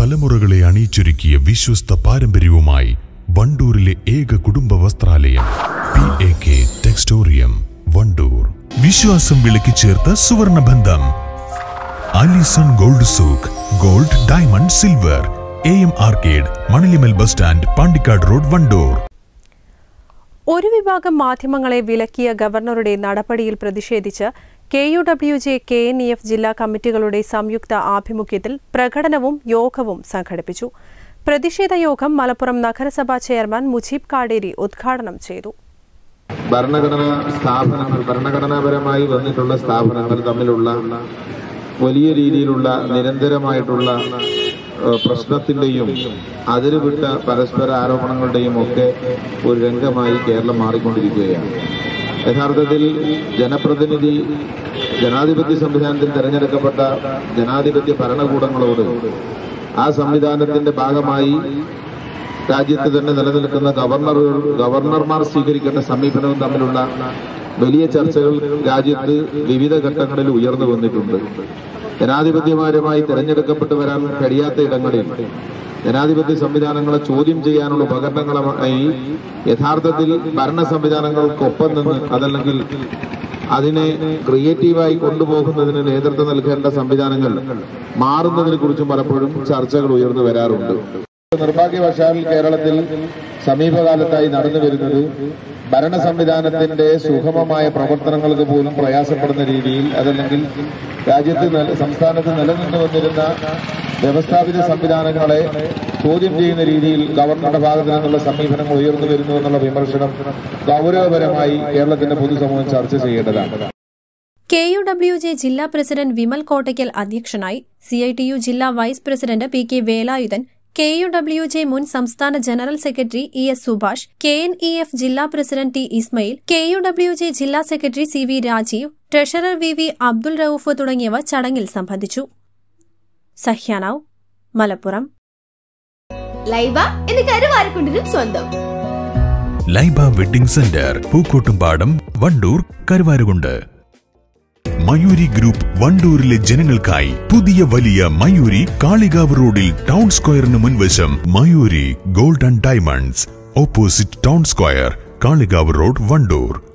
തലമുറകളെ അണിയിച്ചൊരുക്കിയ വിശ്വസ്ത പാരമ്പര്യവുമായി വണ്ടൂരിലെ ഏക കുടുംബ വസ്ത്രാലയം P A K Textorium Wandoor വിശ്വാസം വിളക്കി ചേർത്ത സുവർണ ബന്ധം Alison gold souk gold diamond silver A M arcade മണലിമൽ bus stand Pandikkad road Wandoor ഒരു വിഭാഗം മാധ്യമങ്ങളെ വിലക്കിയ ഗവർണറുടെ നടപടിയിൽ പ്രതിഷേധിച്ച് K U W J K N E F ജില്ലാ കമ്മിറ്റികളുടെ സംയുക്ത ആഭിമുഖ്യത്തിൽ പ്രകടനവും യോഗവും സംഘടിപ്പിച്ചു പ്രതിഷേധ യോഗം മലപ്പുറം നഗരസഭാ ചെയർമാൻ മുജീബ് കാടേരി ഉദ്ഘാടനം ചെയ്തു ഭരണഘടനാ സ്ഥാപനങ്ങൾ ഭരണഘടനാപരമായി വന്നിട്ടുള്ള സ്ഥാപനങ്ങൾ തമ്മിലുള്ള വലിയ രീതിയിലുള്ള നിരന്തരമായിട്ടുള്ള ഏഹ്, പ്രശ്നത്തിന്റെയും അതിരുവിട്ട പരസ്പര ആരോപണങ്ങളുടെയും ഒക്കെ ഒരു രംഗമായി കേരളം മാറിക്കൊണ്ടിരിക്കുകയാണ് യഥാർത്ഥത്തിൽ ജനപ്രതിനിധി ജനാധിപത്യ സംവിധാനത്തിൽ തെരഞ്ഞെടുക്കപ്പെട്ട ജനാധിപത്യ ഭരണകൂടങ്ങളോട് ആ സംവിധാനത്തിന്റെ ഭാഗമായി രാജ്യത്ത് തന്നെ നിലനിൽക്കുന്ന ഗവർണറുകൾ ഗവർണർമാർ സ്വീകരിക്കേണ്ട സമീപനവും തമ്മിലുള്ള വലിയ ചർച്ചകൾ രാജ്യത്ത് വിവിധ ഘട്ടങ്ങളിൽ ഉയർന്നു വന്നിട്ടുണ്ട് ജനാധിപത്യപരമായി തെരഞ്ഞെടുക്കപ്പെട്ടു വരാൻ കഴിയാത്ത ഇടങ്ങളിൽ ജനാധിപത്യ സംവിധാനങ്ങളെ ചോദ്യം ചെയ്യാനുള്ള ഉപകരണങ്ങളുമായി യഥാർത്ഥത്തിൽ ഭരണ സംവിധാനങ്ങൾക്കൊപ്പം നിന്ന് അതല്ലെങ്കിൽ അതിനെ ക്രിയേറ്റീവായി കൊണ്ടുപോകുന്നതിന് നേതൃത്വം നൽകേണ്ട സംവിധാനങ്ങൾ മാറുന്നതിനെ കുറിച്ചും പലപ്പോഴും ചർച്ചകൾ ഉയർന്നു വരാറുണ്ട് നിർഭാഗ്യവശാൽ കേരളത്തിൽ സമീപകാലത്തായി നടന്നു വരുന്നത് ഭരണ സംവിധാനത്തിന്റെ സുഗമമായ പ്രവർത്തനങ്ങൾക്ക് പോലും പ്രയാസപ്പെടുന്ന രീതിയിൽ അതല്ലെങ്കിൽ രാജ്യത്ത് നില- സംസ്ഥാനത്ത് നിലനിന്നു വന്നിരുന്ന വ്യവസ്ഥാപിത സംവിധാനങ്ങളെ ചോദ്യം ചെയ്യുന്ന രീതിയിൽ ഗവർണറുടെ ഭാഗത്ത് നിന്നുള്ള സമീപനങ്ങൾ ഉയർന്നു വരുന്നു എന്നുള്ള വിമർശനം ഗൗരവപരമായി കേരളത്തിന്റെ പൊതുസമൂഹം ചർച്ച ചെയ്യേണ്ടതാണ് കെ യു ഡബ്ല്യു ജെ ജില്ലാ പ്രസിഡന്റ് വിമൽ കോട്ടയ്ക്കൽ അധ്യക്ഷനായി സി ഐ ടി യു ജില്ലാ vice president P K Velayudhan K U W J മുൻ സംസ്ഥാന general secretary E S Subhash K N E F ജില്ലാ president T Ismail K U W J ജില്ലാ secretary C V Rajeev treasurer V V Abdul Rauf തുടങ്ങിയവർ ചടങ്ങിൽ സംബന്ധിച്ചു സഹ്യാനാവ് മലപ്പുറം ലൈബ എന്ന് കരുവാരക്കുണ്ടിനും സ്വന്തം Laiba wedding centre Pookkottumpadam Wandoor Karuvarakundu Mayuri group വണ്ടൂരിലെ ജനങ്ങൾക്കായി പുതിയ വലിയ മയൂരി കാളികാവ് റോഡിൽ ടൗൺ സ്ക്വയറിന് മുൻവശം Mayuri gold and diamonds opposite town square Kalikavu road Wandoor